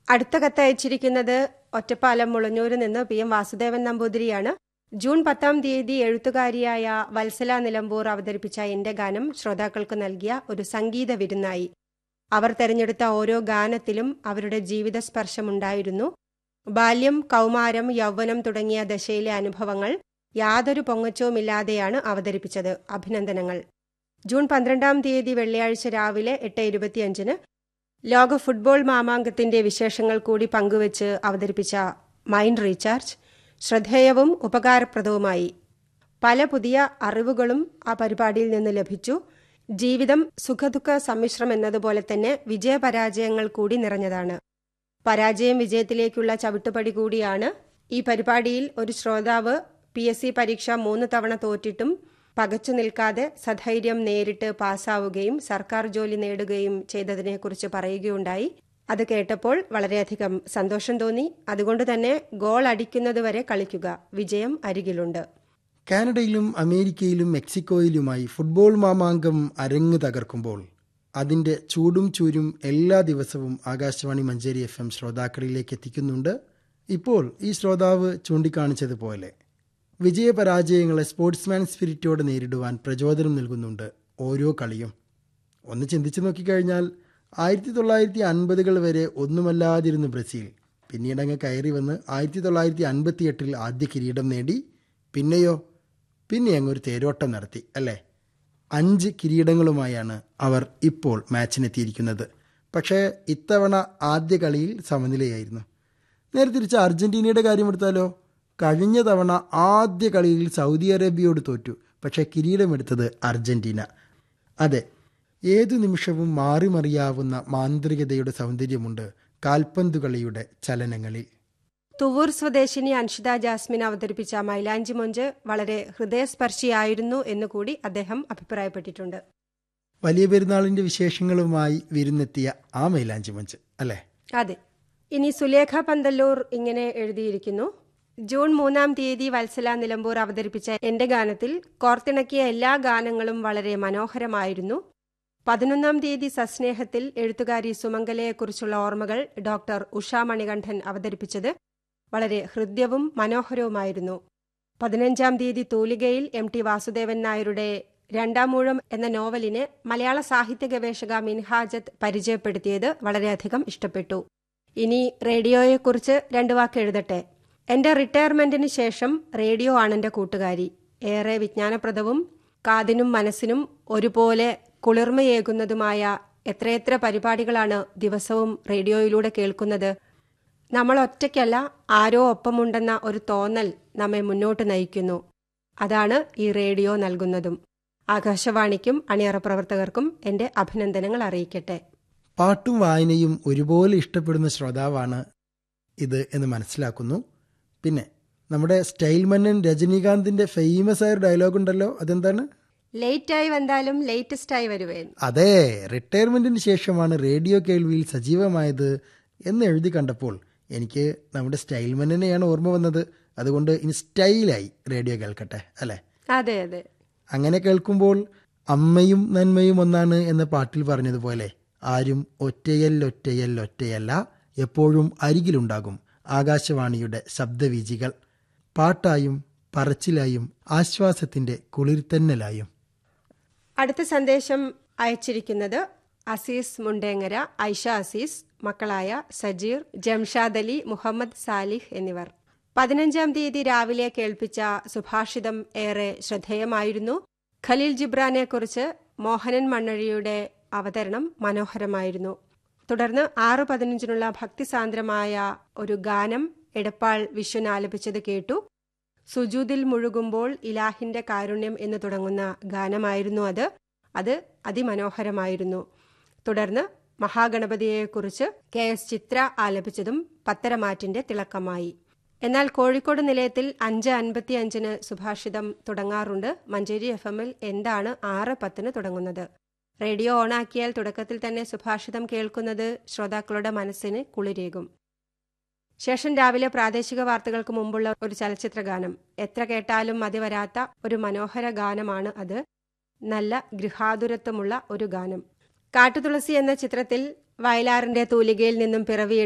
അടുത്ത കത്ത് അയച്ചിരിക്കുന്നത് ഒറ്റപ്പാലം മുളഞ്ഞൂരിൽ നിന്ന് പി എം വാസുദേവൻ നമ്പൂതിരിയാണ് ജൂൺ പത്താം തീയതി എഴുത്തുകാരിയായ വത്സല നിലമ്പൂർ അവതരിപ്പിച്ച എന്റെ ഗാനം ശ്രോതാക്കൾക്ക് നൽകിയ ഒരു സംഗീത വിരുന്നായി അവർ തെരഞ്ഞെടുത്ത ഓരോ ഗാനത്തിലും അവരുടെ ജീവിത സ്പർശമുണ്ടായിരുന്നു ബാല്യം കൗമാരം യൗവനം തുടങ്ങിയ ദശയിലെ അനുഭവങ്ങൾ യാതൊരു പൊങ്ങച്ചവുമില്ലാതെയാണ് അവതരിപ്പിച്ചത് അഭിനന്ദനങ്ങൾ ജൂൺ പന്ത്രണ്ടാം തീയതി വെള്ളിയാഴ്ച രാവിലെ എട്ട് ഇരുപത്തിയഞ്ചിന് ലോക ഫുട്ബോൾ മാമാങ്കത്തിന്റെ വിശേഷങ്ങൾ കൂടി പങ്കുവച്ച് അവതരിപ്പിച്ച മൈൻഡ് റീചാർജ് ശ്രദ്ധേയവും ഉപകാരപ്രദവുമായി പല പുതിയ അറിവുകളും ആ പരിപാടിയിൽ നിന്ന് ലഭിച്ചു ജീവിതം സുഖദുഃഖ സമ്മിശ്രം എന്നതുപോലെ തന്നെ വിജയപരാജയങ്ങൾ കൂടി നിറഞ്ഞതാണ് പരാജയം വിജയത്തിലേക്കുള്ള ചവിട്ടുപടി കൂടിയാണ് ഈ പരിപാടിയിൽ ഒരു ശ്രോതാവ് പി എസ് സി പരീക്ഷ മൂന്ന് തവണ തോറ്റിട്ടും പകച്ചു നിൽക്കാതെ സധൈര്യം നേരിട്ട് പാസ്സാവുകയും സർക്കാർ ജോലി നേടുകയും ചെയ്തതിനെക്കുറിച്ച് പറയുകയുണ്ടായി അത് കേട്ടപ്പോൾ വളരെയധികം സന്തോഷം തോന്നി അതുകൊണ്ട് തന്നെ ഗോൾ അടിക്കുന്നതുവരെ കളിക്കുക വിജയം അരികിലുണ്ട് കാനഡയിലും അമേരിക്കയിലും മെക്സിക്കോയിലുമായി ഫുട്ബോൾ മാമാങ്കം അരങ്ങ് തകർക്കുമ്പോൾ അതിന്റെ ചൂടും ചൂരും എല്ലാ ദിവസവും ആകാശവാണി മഞ്ചേരി എഫ് എം ശ്രോതാക്കളിലേക്ക് എത്തിക്കുന്നുണ്ട് ഇപ്പോൾ ഈ ശ്രോതാവ് ചൂണ്ടിക്കാണിച്ചതുപോലെ വിജയപരാജയങ്ങളെ സ്പോർട്സ്മാൻ സ്പിരിറ്റോടെ നേരിടുവാൻ പ്രചോദനം നൽകുന്നുണ്ട് ഓരോ കളിയും ഒന്ന് ചിന്തിച്ചു നോക്കിക്കഴിഞ്ഞാൽ ആയിരത്തി തൊള്ളായിരത്തി അൻപതുകൾ വരെ ഒന്നുമല്ലാതിരുന്നു ബ്രസീൽ പിന്നീട് അങ്ങ് കയറി വന്ന് ആയിരത്തി തൊള്ളായിരത്തി അൻപത്തി എട്ടിൽ ആദ്യ കിരീടം നേടി പിന്നെയോ പിന്നെ അങ്ങ് ഒരു തേരോട്ടം നടത്തി അല്ലേ അഞ്ച് കിരീടങ്ങളുമായാണ് അവർ ഇപ്പോൾ മാച്ചിനെത്തിയിരിക്കുന്നത് പക്ഷേ ഇത്തവണ ആദ്യ കളിയിൽ സമനിലയായിരുന്നു നേരെ തിരിച്ച് അർജന്റീനയുടെ കാര്യമെടുത്താലോ കഴിഞ്ഞ തവണ ആദ്യ കളിയിൽ സൗദി അറേബ്യയോട് തോറ്റു പക്ഷേ കിരീടമെടുത്തത് അർജന്റീന അതെ ഏതു നിമിഷവും മാറിമറിയാവുന്ന മാന്ത്രികതയുടെ സൗന്ദര്യമുണ്ട് കാൽപന്തു കളിയുടെ ചലനങ്ങളിൽ തുവൂർ സ്വദേശിനി അൻഷിത ജാസ്മിൻ അവതരിപ്പിച്ച മൈലാഞ്ചി മൊഞ്ച് വളരെ ഹൃദയസ്പർശിയായിരുന്നു എന്നുകൂടി അദ്ദേഹം അഭിപ്രായപ്പെട്ടിട്ടുണ്ട് വലിയ പെരുന്നാളിന്റെ വിശേഷങ്ങളുമായി വിരുന്നെത്തിയ ആ മൈലാഞ്ചി മഞ്ച് അല്ലേ അതെ ഇനി സുലേഖ പന്തല്ലൂർ ഇങ്ങനെ എഴുതിയിരിക്കുന്നു ജൂൺ മൂന്നാം തീയതി വത്സല നിലമ്പൂർ അവതരിപ്പിച്ച എന്റെ ഗാനത്തിൽ കോർത്തിണക്കിയ എല്ലാ ഗാനങ്ങളും വളരെ മനോഹരമായിരുന്നു പതിനൊന്നാം തീയതി സസ്നേഹത്തിൽ എഴുത്തുകാരി സുമംഗലയെക്കുറിച്ചുള്ള ഓർമ്മകൾ ഡോക്ടർ ഉഷ മണികണ്ഠൻ അവതരിപ്പിച്ചത് വളരെ ഹൃദ്യവും മനോഹരവുമായിരുന്നു പതിനഞ്ചാം തീയതി തൂലികയിൽ എം ടി വാസുദേവൻ നായരുടെ രണ്ടാം മൂഴം എന്ന നോവലിനെ മലയാള സാഹിത്യ ഗവേഷക മിൻഹാജത്ത് പരിചയപ്പെടുത്തിയത് വളരെയധികം ഇഷ്ടപ്പെട്ടു ഇനി റേഡിയോയെക്കുറിച്ച് രണ്ടു വാക്ക് എഴുതട്ടെ എന്റെ റിട്ടയർമെന്റിന് ശേഷം റേഡിയോ ആണ് എന്റെ കൂട്ടുകാരി ഏറെ വിജ്ഞാനപ്രദവും കാതിനും മനസ്സിനും ഒരുപോലെ കുളിർമയേകുന്നതുമായ എത്രയെത്ര പരിപാടികളാണ് ദിവസവും റേഡിയോയിലൂടെ കേൾക്കുന്നത് നമ്മൾ ഒറ്റയ്ക്കല്ല ആരോ ഒപ്പമുണ്ടെന്ന ഒരു തോന്നൽ നമ്മെ മുന്നോട്ട് നയിക്കുന്നു അതാണ് ഈ റേഡിയോ നൽകുന്നതും ആകാശവാണിക്കും അണിയറ പ്രവർത്തകർക്കും എന്റെ അഭിനന്ദനങ്ങൾ അറിയിക്കട്ടെ പാട്ടും വായനയും ഒരുപോലെ ഇഷ്ടപ്പെടുന്ന ശ്രോതാവാണ് ഇത് എന്ന് മനസ്സിലാക്കുന്നു പിന്നെ നമ്മുടെ സ്റ്റൈൽ മന്നൻ രജനീകാന്തിന്റെ ഫേമസ് ആയ ഒരു ഡയലോഗ് ഉണ്ടല്ലോ അതെന്താണ് ലേറ്റായി വന്നാലും ലേറ്റസ്റ്റായി വരുവേൻ അതെ റിട്ടയർമെന്റിന് ശേഷമാണ് റേഡിയോ കേൾവിയിൽ സജീവമായത് എന്ന് എഴുതി കണ്ടപ്പോൾ എനിക്ക് നമ്മുടെ സ്റ്റൈൽ മന്നനെയാണ് ഓർമ്മ വന്നത് അതുകൊണ്ട് ഇനി സ്റ്റൈലായി റേഡിയോ കേൾക്കട്ടെ അല്ലേ അതെ അതെ അങ്ങനെ കേൾക്കുമ്പോൾ അമ്മയും നന്മയും ഒന്നാണ് എന്ന പാട്ടിൽ പറഞ്ഞതുപോലെ ആരും ഒറ്റയല്ലൊറ്റയൽ ഒറ്റയല്ല എപ്പോഴും അരികിലുണ്ടാകും ആകാശവാണിയുടെ ശബ്ദവീജികൾ പാട്ടായും പറച്ചിലായും ആശ്വാസത്തിന്റെ കുളിർത്തന്നലായും അടുത്ത സന്ദേശം അയച്ചിരിക്കുന്നത് അസീസ് മുണ്ടേങ്ങര ഐഷ അസീസ് മക്കളായ സജീർ ജംഷാദ് അലി മുഹമ്മദ് സാലിഹ് എന്നിവർ പതിനഞ്ചാം തീയതി രാവിലെ കേൾപ്പിച്ച സുഭാഷിതം ഏറെ ശ്രദ്ധേയമായിരുന്നു ഖലീൽ ജിബ്രാനെ കുറിച്ച് മോഹനൻ മണ്ണഴിയുടെ അവതരണം മനോഹരമായിരുന്നു തുടർന്ന് ആറ് പതിനഞ്ചിനുള്ള ഭക്തിസാന്ദ്രമായ ഒരു ഗാനം എടപ്പാൾ വിശ്വൻ ആലപിച്ചത് കേട്ടു സുജൂതിൽ മുഴുകുമ്പോൾ ഇലാഹിന്റെ കാരുണ്യം എന്ന് തുടങ്ങുന്ന ഗാനമായിരുന്നു അത് അത് അതിമനോഹരമായിരുന്നു തുടർന്ന് മഹാഗണപതിയെക്കുറിച്ച് കെ എസ് ചിത്ര ആലപിച്ചതും പത്തരമാറ്റിന്റെ തിളക്കമായി എന്നാൽ കോഴിക്കോട് നിലയത്തിൽ അഞ്ച് അൻപത്തി അഞ്ചിന് സുഭാഷിതം തുടങ്ങാറുണ്ട് മഞ്ചേരി എഫ് എമ്മിൽ എന്താണ് ആറ് പത്തിന് തുടങ്ങുന്നത് റേഡിയോ ഓണാക്കിയാൽ തുടക്കത്തിൽ തന്നെ സുഭാഷിതം കേൾക്കുന്നത് ശ്രോതാക്കളുടെ മനസ്സിന് കുളിരേകും ശേഷം രാവിലെ പ്രാദേശിക വാർത്തകൾക്ക് മുമ്പുള്ള ഒരു ചലച്ചിത്ര ഗാനം എത്ര കേട്ടാലും മതി വരാത്ത ഒരു മനോഹര ഗാനമാണ് അത് നല്ല ഗൃഹാതുരത്വമുള്ള ഒരു ഗാനം കാട്ടുതുളസി എന്ന ചിത്രത്തിൽ വയലാറിന്റെ തൂലികയിൽ നിന്നും പിറവി